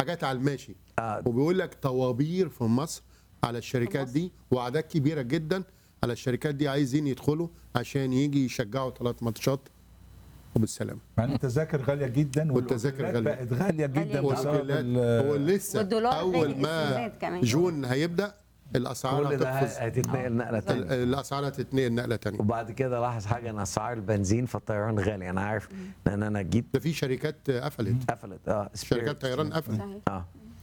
حاجات على الماشي آه. وبيقول لك طوابير في مصر على الشركات دي واعداد كبيره جدا على الشركات دي عايزين يدخلوا عشان يجي يشجعوا ثلاث ماتشات وبالسلامه مع ان التذاكر غاليه جدا والتذاكر والأوتيلات غالية. بقت غاليه جدا غالية بسبب والأوتيلات- ال- هو لسه والدولار اول غالي ما السنات كمان. جون هيبدا الاسعار كل ده هتقفز هتتنقل نقله ال- تانية الاسعار هتتنقل نقله تانية وبعد كده لاحظ حاجه ان اسعار البنزين في الطيران غالي انا عارف لان انا جيت ده في شركات قفلت قفلت اه شركات طيران قفلت صحيح اه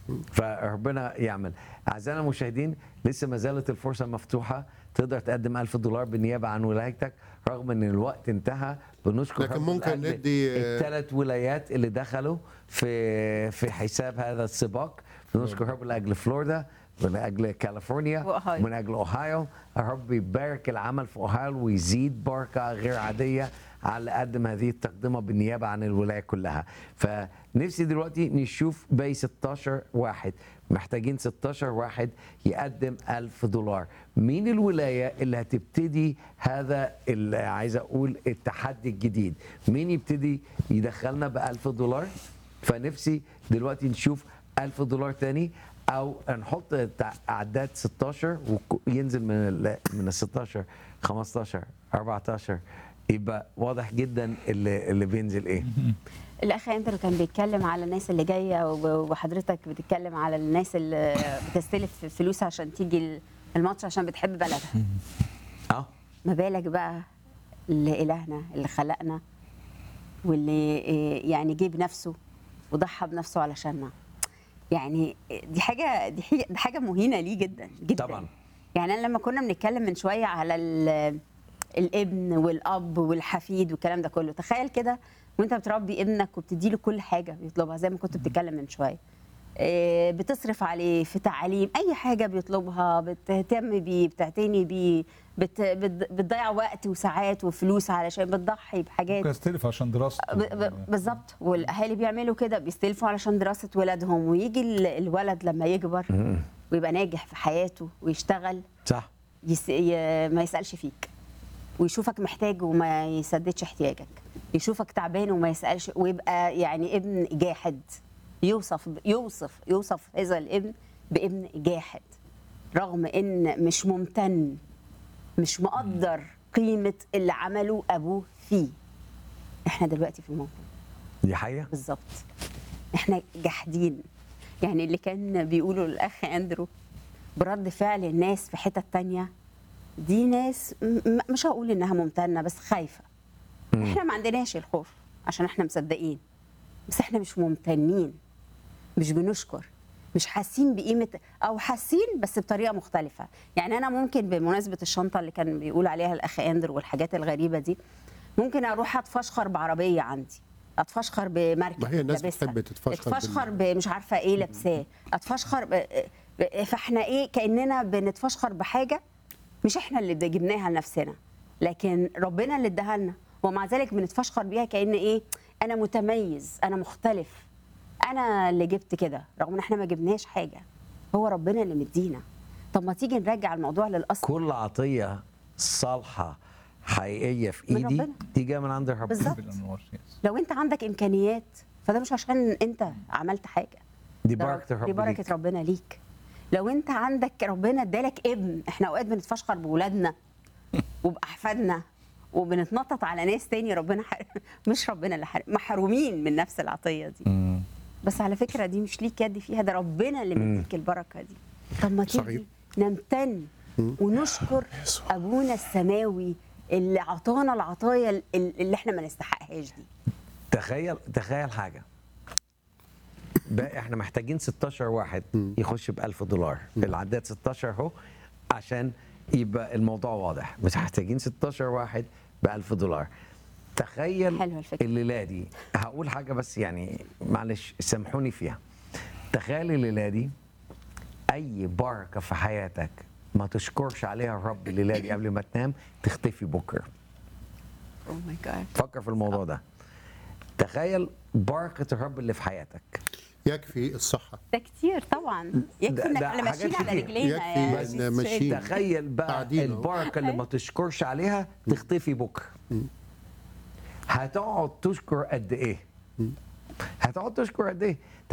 فربنا يعمل اعزائنا المشاهدين لسه ما زالت الفرصه مفتوحه تقدر تقدم ألف دولار بالنيابه عن ولايتك رغم ان الوقت انتهى بنشكر لكن رب ممكن لأجل ندي- الثلاث ولايات اللي دخلوا في في حساب هذا السباق بنشكر رب لاجل فلوريدا من اجل كاليفورنيا وأوهايو. من اجل اوهايو الرب يبارك العمل في اوهايو ويزيد بركه غير عاديه على اللي قدم هذه التقدمه بالنيابه عن الولايه كلها فنفسي دلوقتي نشوف باقي 16 واحد محتاجين 16 واحد يقدم 1000 دولار مين الولايه اللي هتبتدي هذا اللي عايز اقول التحدي الجديد مين يبتدي يدخلنا ب 1000 دولار فنفسي دلوقتي نشوف 1000 دولار تاني او نحط تع- اعداد 16 وينزل من ال من ال 16 15 14 يبقى واضح جدا اللي اللي بينزل ايه الاخ اندرو كان بيتكلم على الناس اللي جايه وب- وحضرتك بتتكلم على الناس اللي بتستلف فلوس عشان تيجي الماتش عشان بتحب بلدها اه ما بالك بقى لإلهنا اللي خلقنا واللي إيه، يعني جيب نفسه وضحى بنفسه علشاننا يعني دي حاجه دي حاجه, دي حاجة مهينه ليه جدا جدا طبعاً. يعني انا لما كنا بنتكلم من شويه على ال- الابن والاب والحفيد والكلام ده كله تخيل كده وانت بتربي ابنك وبتدي له كل حاجه بيطلبها زي ما كنت بتتكلم من شويه إيه، بتصرف عليه في تعليم اي حاجه بيطلبها بتهتم بيه بتعتني بيه بت... بت... بتضيع وقت وساعات وفلوس علشان بتضحي بحاجات ممكن استلف عشان دراسته ب- ب- بالظبط والاهالي بيعملوا كده بيستلفوا علشان دراسه ولادهم ويجي ال- الولد لما يكبر ويبقى ناجح في حياته ويشتغل صح يس... ي... ما يسالش فيك ويشوفك محتاج وما يسددش احتياجك يشوفك تعبان وما يسالش ويبقى يعني ابن جاحد يوصف يوصف يوصف هذا الابن بابن جاحد رغم ان مش ممتن مش مقدر قيمه اللي عمله ابوه فيه احنا دلوقتي في الموقف دي حقيقه بالظبط احنا جاحدين يعني اللي كان بيقوله الاخ اندرو برد فعل الناس في حتت تانية دي ناس م- م- مش هقول انها ممتنه بس خايفه احنا ما عندناش الخوف عشان احنا مصدقين بس احنا مش ممتنين مش بنشكر مش حاسين بقيمه او حاسين بس بطريقه مختلفه يعني انا ممكن بمناسبه الشنطه اللي كان بيقول عليها الاخ اندرو والحاجات الغريبه دي ممكن اروح اتفشخر بعربيه عندي اتفشخر بمركب ما هي الناس لابسها. بتحب تتفشخر بال- اتفشخر بمش عارفه ايه لابساه اتفشخر ب... ب- فاحنا ايه كاننا بنتفشخر بحاجه مش احنا اللي جبناها لنفسنا لكن ربنا اللي اداها لنا ومع ذلك بنتفشخر بيها كان ايه انا متميز انا مختلف انا اللي جبت كده رغم ان احنا ما جبناش حاجه هو ربنا اللي مدينا طب ما تيجي نرجع الموضوع للاصل كل عطيه صالحه حقيقيه في من ايدي ربنا. دي جايه من عند ربنا بالظبط بالأنوار، يس. لو انت عندك امكانيات فده مش عشان انت عملت حاجه دي ده بركه دي ربنا بركه ربنا ليك لو انت عندك ربنا ادالك ابن احنا اوقات بنتفشخر بولادنا وباحفادنا وبنتنطط على ناس تاني ربنا حر... مش ربنا اللي حرم محرومين من نفس العطيه دي مم. بس على فكره دي مش ليك يد فيها ده ربنا اللي مديك البركه دي طب ما صحيح. تيجي نمتن ونشكر ابونا السماوي اللي عطانا العطايا ال- اللي احنا ما نستحقهاش دي تخيل تخيل حاجه بقى احنا محتاجين 16 واحد يخش ب 1000 دولار العداد 16 اهو عشان يبقى الموضوع واضح مش محتاجين 16 واحد ب 1000 دولار تخيل حلوة الفكرة. الليله دي هقول حاجه بس يعني معلش سامحوني فيها تخيل الليله دي اي بركه في حياتك ما تشكرش عليها الرب الليله دي قبل ما تنام تختفي بكره اوه ماي جاد فكر في الموضوع ده تخيل بركة الرب اللي في حياتك يكفي الصحه ده كتير طبعا يكفي ده- انك ده اللي حاجات ماشيين على كتير. رجلينا يكفي يا إن سيد ماشيين. شادي. تخيل بقى قاعدين أهو. البركة اللي ما تشكرش عليها تختفي بكرة هتقعد تشكر قد ايه هتقعد تشكر قد ايه